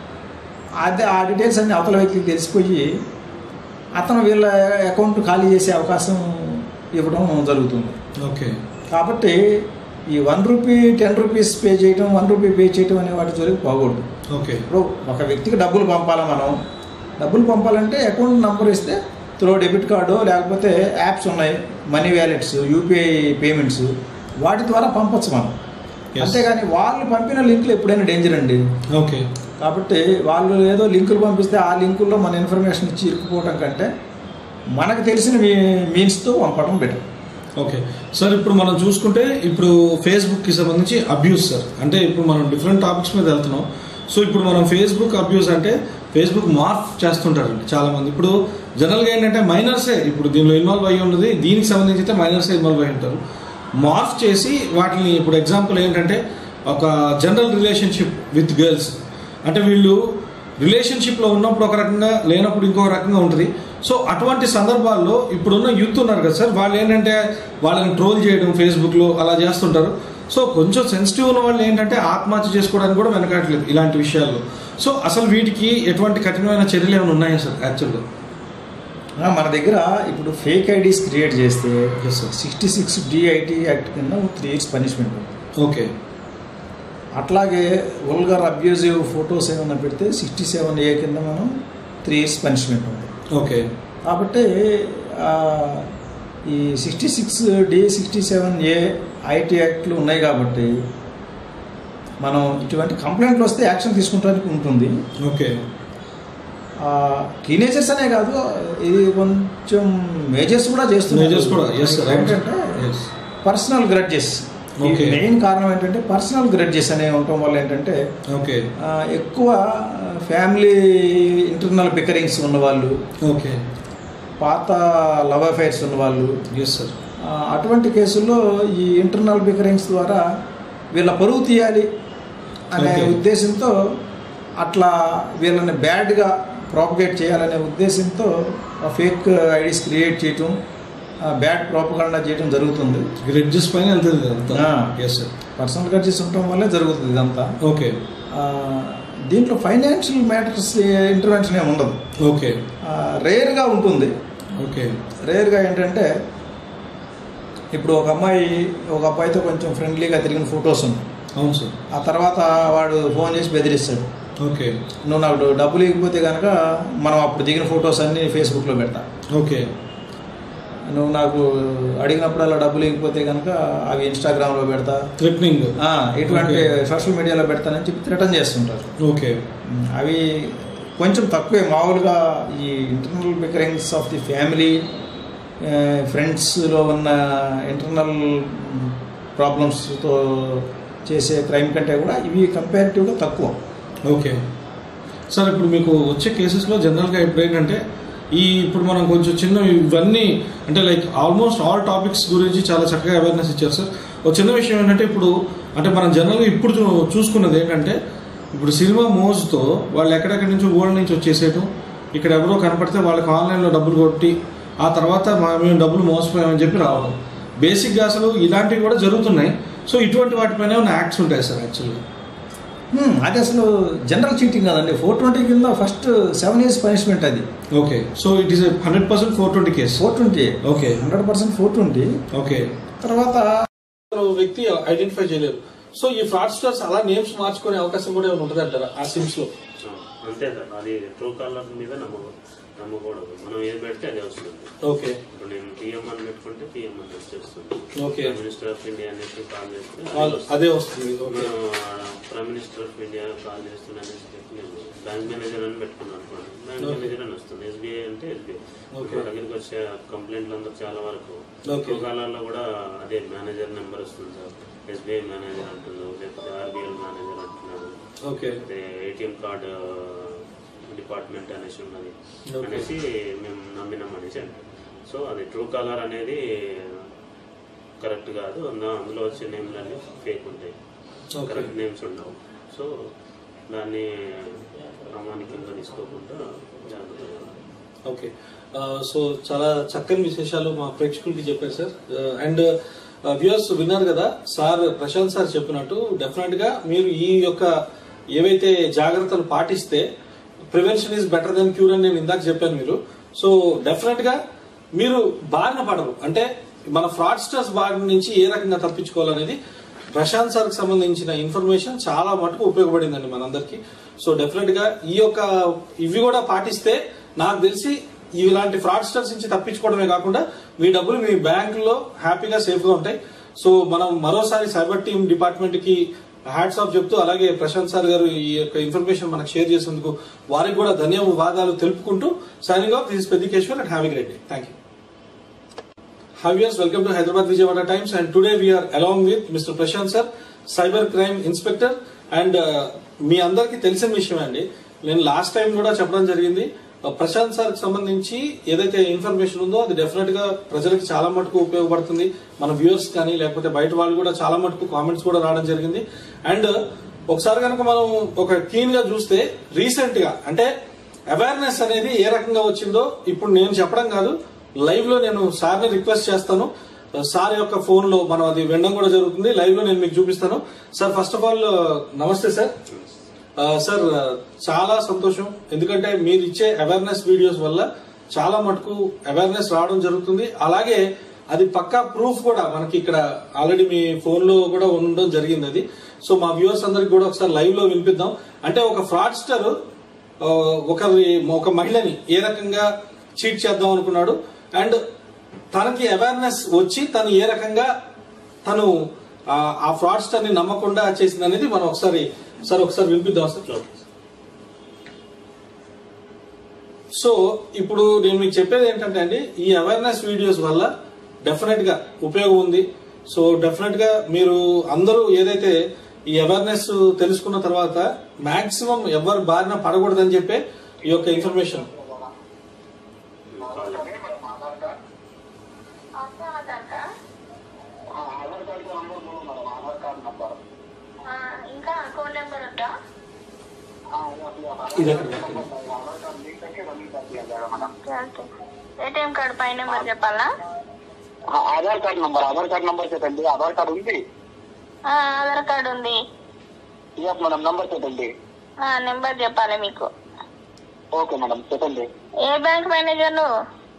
Speaker 1: అదే ఆ డీటెయిల్స్ అన్ని అవతల వ్యక్తికి తెలిసిపోయి అతను వీళ్ళ అకౌంట్ ఖాళీ చేసే అవకాశం ఇవ్వడం జరుగుతుంది
Speaker 2: ఓకే
Speaker 1: కాబట్టి ఈ one rupee ten rupees pay చేయడం వన్ రూపీ పే చేయడం అనే వాటి జోలికి పోకూడదు
Speaker 2: ఓకే
Speaker 1: ఇప్పుడు ఒక వ్యక్తికి డబ్బులు పంపాలా మనం డబ్బులు పంపాలంటే అకౌంట్ నంబర్ ఇస్తే త్రో డెబిట్ కార్డు లేకపోతే యాప్స్ ఉన్నాయి మనీ వ్యాలెట్స్ యూపీఐ పేమెంట్స్ వాటి ద్వారా పంపొచ్చు మనం
Speaker 2: Yes.
Speaker 1: అంతేగాని వాళ్ళు పంపిన లింకులు ఎప్పుడైనా డేంజర్ అండి
Speaker 2: ఓకే
Speaker 1: కాబట్టి వాళ్ళు ఏదో లింకులు పంపిస్తే ఆ లింకుల్లో మన ఇన్ఫర్మేషన్ ఇచ్చి ఇరుక్కుపోవడం కంటే మనకు తెలిసిన మీ మీన్స్తో పంపడం బెటర్
Speaker 2: ఓకే సార్ ఇప్పుడు మనం చూసుకుంటే ఇప్పుడు ఫేస్బుక్కి సంబంధించి అబ్యూస్ సార్ అంటే ఇప్పుడు మనం డిఫరెంట్ టాపిక్స్ మీద వెళ్తున్నాం సో ఇప్పుడు మనం ఫేస్బుక్ అబ్యూస్ అంటే ఫేస్బుక్ మార్ఫ్ చేస్తుంటారండి చాలా మంది ఇప్పుడు జనరల్గా ఏంటంటే మైనర్సే ఇప్పుడు దీనిలో ఇన్వాల్వ్ అయ్యి ఉన్నది దీనికి సంబంధించి అయితే మైనర్సే ఇన్వాల్వ్ అయి ఉంటారు మార్ఫ్ చేసి వాటిని ఇప్పుడు ఎగ్జాంపుల్ ఏంటంటే ఒక జనరల్ రిలేషన్షిప్ విత్ గర్ల్స్ అంటే వీళ్ళు రిలేషన్షిప్లో ఉన్నప్పుడు ఒక రకంగా లేనప్పుడు ఇంకో రకంగా ఉంటుంది సో అటువంటి సందర్భాల్లో ఇప్పుడున్న యూత్ ఉన్నారు కదా సార్ వాళ్ళు ఏంటంటే వాళ్ళని ట్రోల్ చేయడం ఫేస్బుక్లో అలా చేస్తుంటారు సో కొంచెం సెన్సిటివ్ ఉన్న వాళ్ళు ఏంటంటే ఆత్మహత్య చేసుకోవడానికి కూడా వెనకాట్లేదు ఇలాంటి విషయాల్లో సో అసలు వీటికి ఎటువంటి కఠినమైన చర్యలు ఏమైనా ఉన్నాయా సార్ యాక్చువల్గా
Speaker 1: ఆ, మన దగ్గర ఇప్పుడు ఫేక్ ఐడీస్ క్రియేట్ చేస్తే
Speaker 2: Yes, sir.
Speaker 1: Sixty six D IT act కింద త్రీ ఇయర్స్ పనిష్మెంట్ ఉంది
Speaker 2: ఓకే
Speaker 1: అట్లాగే వల్గర్ అబ్యూజివ్ ఫొటోస్ ఏమైనా పెడితే సిక్స్టీ సెవెన్ ఏ కింద మనం త్రీ ఇయర్స్ పనిష్మెంట్ ఉంది
Speaker 2: ఓకే
Speaker 1: కాబట్టి ఆ, ఈ sixty six D sixty seven A IT యాక్ట్లు ఉన్నాయి కాబట్టి మనం ఇటువంటి కంప్లైంట్లు వస్తే యాక్షన్ తీసుకుంటానికి ఉంటుంది
Speaker 2: ఓకే
Speaker 1: టీనేజర్స్ అనే కాదు ఇది కొంచెం మేజర్స్ కూడా చేస్తున్నారు
Speaker 2: మేజర్స్ కూడా ఎస్ సార్
Speaker 1: ఏంటంటే
Speaker 2: yes
Speaker 1: personal grudges
Speaker 2: Okay.
Speaker 1: Main కారణం ఏంటంటే పర్సనల్ గ్రడ్జెస్ అనే ఉండటం వల్ల ఏంటంటే
Speaker 2: ఓకే
Speaker 1: ఆ, ఎక్కువ ఫ్యామిలీ ఇంటర్నల్ బికరింగ్స్ ఉన్నవాళ్ళు
Speaker 2: ఓకే
Speaker 1: పాత లవ్ అఫైర్స్ ఉన్నవాళ్ళు
Speaker 2: ఎస్ సార్
Speaker 1: ఆ, అటువంటి కేసుల్లో ఈ ఇంటర్నల్ బికరింగ్స్ ద్వారా వీళ్ళ పరువు తీయాలి అనే
Speaker 2: Okay.
Speaker 1: ఉద్దేశంతో అట్లా వీళ్ళని బ్యాడ్గా ప్రాపగేట్ చేయాలనే ఉద్దేశంతో ఫేక్ ఐడీస్ క్రియేట్ చేయటం బ్యాడ్ ప్రాపగండా చేయటం జరుగుతుంది
Speaker 2: గ్రెడ్జెస్ పైన వెళ్తుంది అంతా
Speaker 1: ఆ.
Speaker 2: ఎస్ సార్
Speaker 1: పర్సనల్ ఖర్చీస్ ఉండటం వల్లే జరుగుతుంది ఇదంతా
Speaker 2: ఓకే
Speaker 1: ఆ, దీంట్లో ఫైనాన్షియల్ మ్యాటర్స్ ఇంటర్వెన్షన్ ఏమి ఉండదు
Speaker 2: ఓకే
Speaker 1: రేర్గా ఉంటుంది
Speaker 2: ఓకే
Speaker 1: రేర్గా ఏంటంటే ఇప్పుడు ఒక అమ్మాయి ఒక అబ్బాయితో కొంచెం ఫ్రెండ్లీగా తిరిగిన ఫొటోస్ ఉన్నాయి
Speaker 2: అవును సార్
Speaker 1: ఆ తర్వాత వాడు ఫోన్ చేసి బెదిరిస్తాడు
Speaker 2: ఓకే
Speaker 1: నువ్వు నాకు డబ్బులు ఇవ్వకపోతే కనుక మనం అప్పుడు దిగిన ఫొటోస్ అన్నీ ఫేస్బుక్లో పెడతా
Speaker 2: ఓకే
Speaker 1: నువ్వు నాకు అడిగినప్పుడల్లా డబ్బులు ఇవ్వకపోతే కనుక అవి ఇన్స్టాగ్రామ్లో పెడతా
Speaker 2: థ్రెట్నింగ్
Speaker 1: ఆ, ఇటువంటి
Speaker 2: Okay.
Speaker 1: సోషల్ మీడియాలో పెడతానని చెప్పి రిటర్న్ చేస్తుంటారు
Speaker 2: ఓకే
Speaker 1: ఉమ్, అవి కొంచెం తక్కువే మామూలుగా ఈ internal bickerings of the family ఫ్రెండ్స్లో ఉన్న ఇంటర్నల్ ప్రాబ్లమ్స్తో చేసే క్రైమ్ కంటే కూడా ఇవి కంపారిటివ్గా తక్కువ
Speaker 2: ఓకే సార్ ఇప్పుడు మీకు వచ్చే కేసెస్లో జనరల్గా ఇప్పుడు ఏంటంటే ఈ ఇప్పుడు మనం కొంచెం చిన్న ఇవన్నీ అంటే లైక్ ఆల్మోస్ట్ ఆల్ టాపిక్స్ గురించి చాలా చక్కగా అవేర్నెస్ ఇచ్చారు సార్ ఒక చిన్న విషయం ఏంటంటే ఇప్పుడు అంటే మనం జనరల్గా ఇప్పుడు చూ- చూసుకున్నది ఏంటంటే ఇప్పుడు సినిమా మోజుతో వాళ్ళు ఎక్కడెక్కడి నుంచి ఓల్డ్ నుంచి వచ్చేసేయటం ఇక్కడ ఎవరో కనపడితే వాళ్ళకి ఆన్లైన్లో డబ్బులు కొట్టి ఆ తర్వాత మా మేము డబ్బులు మోసపోయామని చెప్పి రావడం బేసిక్గా అసలు ఇలాంటివి కూడా జరుగుతున్నాయి సో ఇటువంటి వాటిపైన ఏమైనా యాక్ట్స్ ఉంటాయి సార్ యాక్చువల్గా
Speaker 1: హ్మ్, అది అసలు జనరల్ చీటింగ్ కాదండి ఫోర్ ట్వంటీ కింద ఫస్ట్ సెవెన్ ఇయర్స్ పనిష్మెంట్ అది
Speaker 2: okay so it is hundred percent four twenty case
Speaker 1: four twenty
Speaker 2: okay
Speaker 1: hundred percent four twenty
Speaker 2: okay
Speaker 1: తర్వాత
Speaker 2: వ్యక్తి ఐడెంటిఫై చేయలేరు సో ఈ ఫ్రాడ్స్టర్స్ అలా నేమ్స్ మార్చుకునే అవకాశం కూడా ఏమైనా ఉంటుంది అంటారా ఆ సిమ్స్ లో
Speaker 3: అంతే సార్ అది ట్రూ కాలర్ మీద నమ్మకం నమ్మకూడదు మనం ఏది పెడితే అదే వస్తుంది
Speaker 2: ఓకే
Speaker 3: ఇప్పుడు నేను పిఎం అని పెట్టుకుంటే పిఎం అని వచ్చేస్తుంది
Speaker 2: Okay.
Speaker 3: Prime minister of India అనేసి కాల్ చేస్తే అదే
Speaker 2: వాళ్ళు-
Speaker 3: వస్తుంది.
Speaker 2: అదే వస్తుంది ఓకే
Speaker 3: మనం prime minister of India call చేస్తున్నా అనేసి చెప్పి నేను బ్యాంక్ మేనేజర్ అని పెట్టుకున్నాను అనుకోండి బ్యాంక్
Speaker 2: Okay.
Speaker 3: మేనేజర్ అని వస్తుంది ఎస్బీఐ అంటే ఎస్బీఐ
Speaker 2: Okay.
Speaker 3: మా దగ్గరికి వచ్చే కంప్లైంట్లు అందరూ చాలా వరకు
Speaker 2: Okay.
Speaker 3: ట్రూ కాలర్లో కూడా అదే మేనేజర్ నెంబర్ వస్తుంది సార్ ఎస్బీఐ మేనేజర్ అంటున్నారు లేకపోతే ఆర్బీఎల్ మేనేజర్ అంటున్నారు
Speaker 2: ఓకే
Speaker 3: అయితే ఏటీఎం కార్డు డిపార్ట్మెంట్ అనేసి ఉన్నది
Speaker 2: Okay.
Speaker 3: అనేసి మేము నమ్మినాం అనేసి అంటారు సో అది ట్రూ కాలర్ అనేది కరెక్ట్ కాదు అందు- అందులో వచ్చే నేమ్లన్నీ ఫేక్ ఉంటాయి
Speaker 2: ఓకే
Speaker 3: కరెక్ట్ నేమ్స్ ఉండవు సో దాన్ని ప్రామాణికంగా తీసుకోకుండా జాగ్రత్తగా
Speaker 2: ఓకే ఆ, సో చాలా చక్కని విశేషాలు మా ప్రేక్షకులకి చెప్పారు సార్ అండ్ వ్యూయర్స్ విన్నారు కదా సార్ ప్రశాంత్ సార్ చెప్పినట్టు డెఫినెట్ గా మీరు ఈ యొక్క ఏవైతే జాగ్రత్తలు పాటిస్తే prevention is better than cure అని నేను ఇందాక చెప్పాను మీరు సో డెఫినెట్ గా మీరు బారిన పడరు అంటే మన ఫ్రాడ్స్టర్స్ బారి నుంచి ఏ రకంగా తప్పించుకోవాలనేది ప్రశాంత్ సార్కి సంబంధించిన ఇన్ఫర్మేషన్ చాలా మటుకు ఉపయోగపడిందండి మనందరికి సో డెఫినెట్ గా ఈ యొక్క ఇవి కూడా పాటిస్తే నాకు తెలిసి ఇలాంటి ఫ్రాడ్స్టర్స్ నుంచి తప్పించుకోవడమే కాకుండా మీ డబ్బులు మీ బ్యాంకులో హ్యాపీగా సేఫ్ గా ఉంటాయి సో మనం మరోసారి సైబర్ టీమ్ డిపార్ట్మెంట్ కి హ్యాట్స్ ఆఫ్ చెప్తూ అలాగే ప్రశాంత్ సార్ గారు ఈ యొక్క ఇన్ఫర్మేషన్ మనకు షేర్ చేసేందుకు వారికి కూడా ధన్యవాదాలు తెలుపుకుంటూ signing off this Peddikeshwar and having great day thank you Hi viewers, welcome to Hyderabad Vijayawada Times and today we are along with Mr. Prashant sir, Cyber Crime Inspector and uh, మీ అందరికీ తెలిసిన విషయమే అండి నేను లాస్ట్ టైం కూడా చెప్పడం జరిగింది uh, Prashanth sir సంబంధించి ఏదైతే ఇన్ఫర్మేషన్ ఉందో అది డెఫినెట్ గా ప్రజలకు చాలా మటుకు ఉపయోగపడుతుంది మన వ్యూవర్స్ కానీ లేకపోతే బయట వాళ్ళు కూడా చాలా మటుకు కామెంట్స్ కూడా రావడం జరిగింది అండ్ ఒకసారి కనుక మనం ఒక క్లీన్ గా చూస్తే రీసెంట్ గా అంటే అవేర్నెస్ అనేది ఏ రకంగా వచ్చిందో ఇప్పుడు నేను చెప్పడం కాదు లైవ్ లో నేను సార్ ని రిక్వెస్ట్ చేస్తాను సార్ యొక్క ఫోన్ లో మనం అది వినడం కూడా జరుగుతుంది లైవ్ లో నేను మీకు చూపిస్తాను సార్ ఫస్ట్ ఆఫ్ ఆల్ నమస్తే సార్ ఆ, సార్ ఆ, చాలా సంతోషం ఎందుకంటే మీరు ఇచ్చే అవేర్నెస్ వీడియోస్ వల్ల చాలా మటుకు అవేర్నెస్ రావడం జరుగుతుంది అలాగే అది పక్కా ప్రూఫ్ కూడా మనకి ఇక్కడ ఆల్రెడీ మీ ఫోన్ లో కూడా ఉండడం జరిగింది అది సో మా వ్యూవర్స్ అందరికి కూడా ఒకసారి లైవ్ లో వినిపిద్దాం అంటే ఒక ఫ్రాడ్స్టర్ ఒకరి ఒక మహిళని ఏ రకంగా చీట్ చేద్దాం అనుకున్నాడు అండ్ తనకి అవేర్నెస్ వచ్చి తను ఏ రకంగా తను ఆ- ఆ ఫ్రాడ్స్టర్ ని నమ్మకుండా చేసింది అనేది మనం ఒకసారి సార్ ఒకసారి వినిపిద్దాం సార్ సో ఇప్పుడు నేను మీకు చెప్పేది ఏంటంటే అండి ఈ అవేర్నెస్ వీడియోస్ వల్ల డెఫినెట్ గా ఉపయోగం ఉంది సో డెఫినెట్ గా మీరు అందరూ ఏదైతే ఈ అవేర్నెస్ తెలుసుకున్న తర్వాత మాక్సిమం ఎవరు బారిన పడకూడదని చెప్పే ఈ యొక్క ఇన్ఫర్మేషన్
Speaker 3: కాల్
Speaker 4: आपका Aadhaar card
Speaker 5: Aadhaar card number బోలో మేడం ఆధార్ కార్డు నంబర్
Speaker 4: ఆ, ఇంకా అకౌంట్ నెంబర్ ఉందా
Speaker 2: ఇది ఎక్కడ పెట్టింది?
Speaker 4: ఏటీఎం కార్డు పై నెంబర్ చెప్పాలా
Speaker 5: हाँ, Aadhaar card number Aadhaar card number చెప్పండి ఆధార్ కార్డు ఉంది
Speaker 4: ఆ, ఆధార్ కార్డు ఉంది
Speaker 5: ఎస్ మేడం నంబర్ చెప్పండి
Speaker 4: ఆ, నెంబర్ చెప్పాలి మీకు
Speaker 5: ఓకే మేడం చెప్పండి
Speaker 4: ఏ బ్యాంక్ మేనేజర్ నువ్వు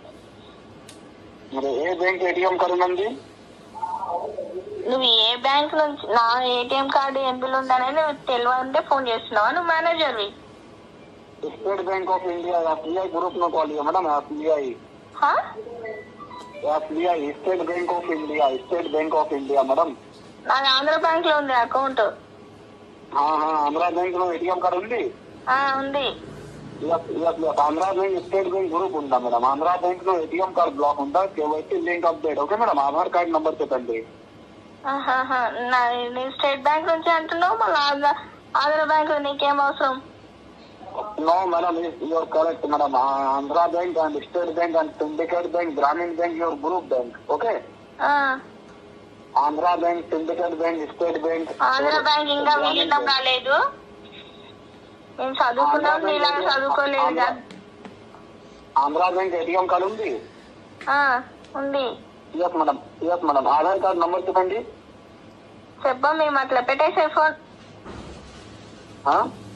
Speaker 5: మీరు ఏ బ్యాంక్ ఏటీఎం కార్డు ఉంది
Speaker 4: నువ్వు ఏ బ్యాంక్ నుంచి నా ఏటీఎం కార్డు ఎంపిల్ ఉందనేది నువ్వు తెలియాలంటే ఫోన్ చేస్తున్నావా నువ్వు మేనేజర్వి
Speaker 5: state bank of India SBI group में कॉल किया मैडम एसबीआई
Speaker 4: హా?
Speaker 5: SBI state bank of India state bank of India madam
Speaker 4: నాది ఆంధ్ర బ్యాంక్ లో ఉంది అకౌంట్
Speaker 5: हाँ हाँ आंध्रा बैंक में एटीएम कार्ड ఉంది
Speaker 4: ఆ, ఉంది
Speaker 5: yes yes yes Andhra bank state bank group ఉందా మేడం ఆంధ్రా బ్యాంక్ లో ఏటీఎం కార్డ్ బ్లాక్ ఉందా KYC link update okay madam Aadhaar card number చెప్పండి
Speaker 4: ఆహాహా. నా నీ స్టేట్ బ్యాంక్ నుంచి అంటున్నావు మళ్ళీ ఆంధ్ర ఆంధ్ర బ్యాంక్ నీకేం అవసరం
Speaker 5: no madam your correct madam Andhra bank and state bank and syndicate bank Grameena bank your group bank okay
Speaker 4: ఆ,
Speaker 5: Andhra bank syndicate bank state bank
Speaker 4: Andhra bank ఇంకా విలీనం రాలేదు మేము చదువుకున్నాం నీలాగా చదువుకోలేదు కదా
Speaker 5: ఆంధ్రా బ్యాంక్ ఏటీఎం కార్డు ఉంది
Speaker 4: ఆ, ఉంది
Speaker 5: yes madam yes madam Aadhaar card number చెప్పండి
Speaker 4: చెప్పా మేము అట్లా పెట్టేసే ఫోన్
Speaker 5: ఆ?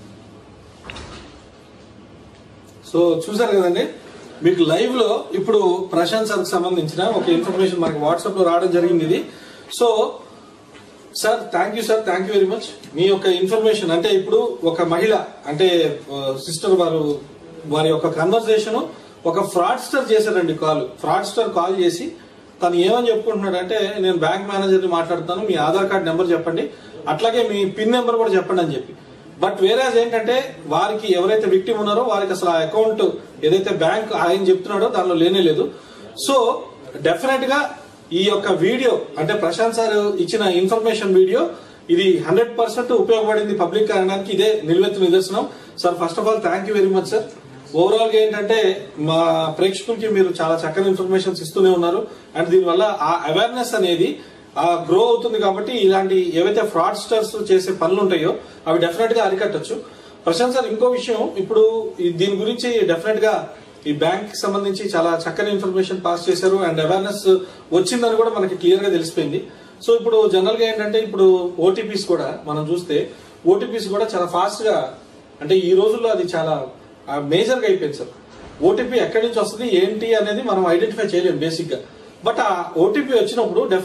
Speaker 2: సో చూసారు కదండి మీకు లైవ్ లో ఇప్పుడు ప్రశాంత్ సార్కి సంబంధించిన ఒక ఇన్ఫర్మేషన్ మనకి వాట్సాప్ లో రావడం జరిగింది ఇది so sir thank you sir thank you very much మీ యొక్క ఇన్ఫర్మేషన్ అంటే ఇప్పుడు ఒక మహిళ అంటే సిస్టర్ వారు వారి యొక్క కన్వర్సేషన్ ఒక ఫ్రాడ్స్టర్ చేశారండి కాల్ ఫ్రాడ్స్టర్ కాల్ చేసి తను ఏమని చెప్పుకుంటున్నాడు అంటే నేను బ్యాంక్ మేనేజర్ని మాట్లాడుతాను మీ ఆధార్ కార్డ్ నెంబర్ చెప్పండి అట్లాగే మీ పిన్ నెంబర్ కూడా చెప్పండి అని చెప్పి బట్ వేరేజ్ ఏంటంటే వారికి ఎవరైతే విక్టిమ్ ఉన్నారో వారికి అసలు ఆ అకౌంట్ ఏదైతే బ్యాంక్ ఆయన చెప్తున్నాడో దానిలో లేనే లేదు సో డెఫినెట్ గా ఈ యొక్క వీడియో అంటే ప్రశాంత్ సార్ ఇచ్చిన ఇన్ఫర్మేషన్ వీడియో ఇది హండ్రెడ్ పర్సెంట్ ఉపయోగపడింది పబ్లిక్ అనడానికి ఇదే నిలువెత్తు నిదర్శనం sir first of all thank you very much sir overall గా ఏంటంటే మా ప్రేక్షకులకి మీరు చాలా చక్కని ఇన్ఫర్మేషన్స్ ఇస్తూనే ఉన్నారు అండ్ దీనివల్ల ఆ అవేర్నెస్ అనేది ఆ గ్రో అవుతుంది కాబట్టి ఇలాంటి ఏవైతే ఫ్రాడ్స్టర్స్ చేసే పనులు ఉంటాయో అవి డెఫినెట్ గా అరికట్టచ్చు ప్రశాంత్ సార్ ఇంకో విషయం ఇప్పుడు ఈ దీని గురించి డెఫినెట్ గా ఈ బ్యాంక్ కి సంబంధించి చాలా చక్కని ఇన్ఫర్మేషన్ పాస్ చేశారు అండ్ అవేర్నెస్ వచ్చిందని కూడా మనకి క్లియర్ గా తెలిసిపోయింది సో ఇప్పుడు జనరల్ గా ఏంటంటే ఇప్పుడు ఓటీపీస్ కూడా మనం చూస్తే ఓటీపీస్ కూడా చాలా ఫాస్ట్ గా అంటే ఈ రోజుల్లో అది చాలా మేజర్ గా అయిపోయింది సార్ ఓటీపీ ఎక్కడి నుంచి వస్తుంది ఏంటి అనేది మనం ఐడెంటిఫై చేయలేము బేసిక్ గా బట్ ఆ ఓటీపీ వచ్చినప్పుడు డెఫినెట్